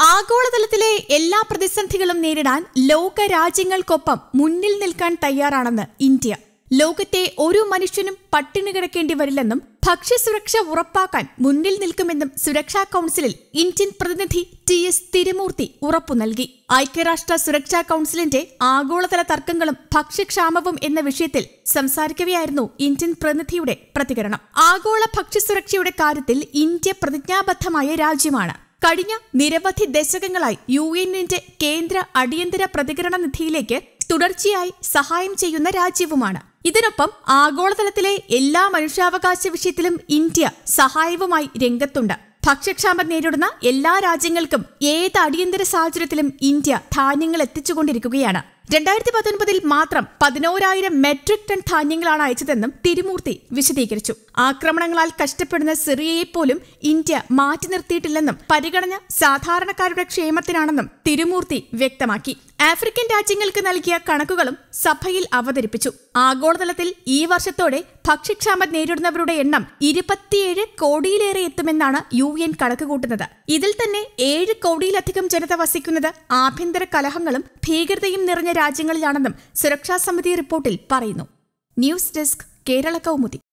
ആഗോളതലത്തിലെ എല്ലാ പ്രതിസന്ധികളും നേരിടാൻ ലോക രാജ്യങ്ങൾക്കൊപ്പം മുന്നിൽ നിൽക്കാൻ തയ്യാറാണെന്ന് ഇന്ത്യ ലോകത്തെ ഒരു മനുഷ്യനും പട്ടിണി കിടക്കേണ്ടി വരില്ലെന്നും ഭക്ഷ്യസുരക്ഷ ഉറപ്പാക്കാൻ മുന്നിൽ നിൽക്കുമെന്നും സുരക്ഷാ കൌൺസിലിൽ ഇന്ത്യൻ പ്രതിനിധി ടി എസ് തിരുമൂർത്തി ഉറപ്പു നൽകി ഐക്യരാഷ്ട്ര സുരക്ഷാ കൌൺസിലിന്റെ ആഗോളതല തർക്കങ്ങളും ഭക്ഷ്യക്ഷാമവും എന്ന വിഷയത്തിൽ സംസാരിക്കവെയായിരുന്നു ഇന്ത്യൻ പ്രതിനിധിയുടെ പ്രതികരണം ആഗോള ഭക്ഷ്യസുരക്ഷയുടെ കാര്യത്തിൽ ഇന്ത്യ പ്രതിജ്ഞാബദ്ധമായ രാജ്യമാണ് കഴിഞ്ഞ നിരവധി ദശകങ്ങളായി യു എന്നിന്റെ കേന്ദ്ര അടിയന്തര പ്രതികരണ നിധിയിലേക്ക് തുടർച്ചയായി സഹായം ചെയ്യുന്ന രാജ്യവുമാണ് ഇതിനൊപ്പം ആഗോളതലത്തിലെ എല്ലാ മനുഷ്യാവകാശ വിഷയത്തിലും ഇന്ത്യ സഹായവുമായി രംഗത്തുണ്ട് ഭക്ഷ്യക്ഷാമം നേരിടുന്ന എല്ലാ രാജ്യങ്ങൾക്കും ഏത് അടിയന്തര സാഹചര്യത്തിലും ഇന്ത്യ ധാന്യങ്ങൾ എത്തിച്ചുകൊണ്ടിരിക്കുകയാണ് രണ്ടായിരത്തി പത്തൊൻപതിൽ മാത്രം പതിനോരായിരം മെട്രിക് ടൺ ധാന്യങ്ങളാണ് അയച്ചതെന്നും തിരുമൂർത്തി വിശദീകരിച്ചു ആക്രമണങ്ങളാൽ കഷ്ടപ്പെടുന്ന സിറിയയെ പോലും ഇന്ത്യ മാറ്റി നിർത്തിയിട്ടില്ലെന്നും പരിഗണന സാധാരണക്കാരുടെ ക്ഷേമത്തിനാണെന്നും തിരുമൂർത്തി വ്യക്തമാക്കി ആഫ്രിക്കൻ രാജ്യങ്ങൾക്ക് നൽകിയ കണക്കുകളും സഭയിൽ അവതരിപ്പിച്ചു ആഗോളതലത്തിൽ ഈ വർഷത്തോടെ ഭക്ഷ്യക്ഷാമം നേരിടുന്നവരുടെ എണ്ണം ഇരുപത്തിയേഴ് കോടിയിലേറെ എത്തുമെന്നാണ് യു എൻ കണക്കുകൂട്ടുന്നത് ഇതിൽ തന്നെ ഏഴ് കോടിയിലധികം ജനത വസിക്കുന്നത് ആഭ്യന്തര കലഹങ്ങളും ഭീകരതയും നിറഞ്ഞ രാജ്യങ്ങളിലാണെന്നും സുരക്ഷാ സമിതി റിപ്പോർട്ടിൽ പറയുന്നു ന്യൂസ് ഡെസ്ക് കേരള കൗമുദി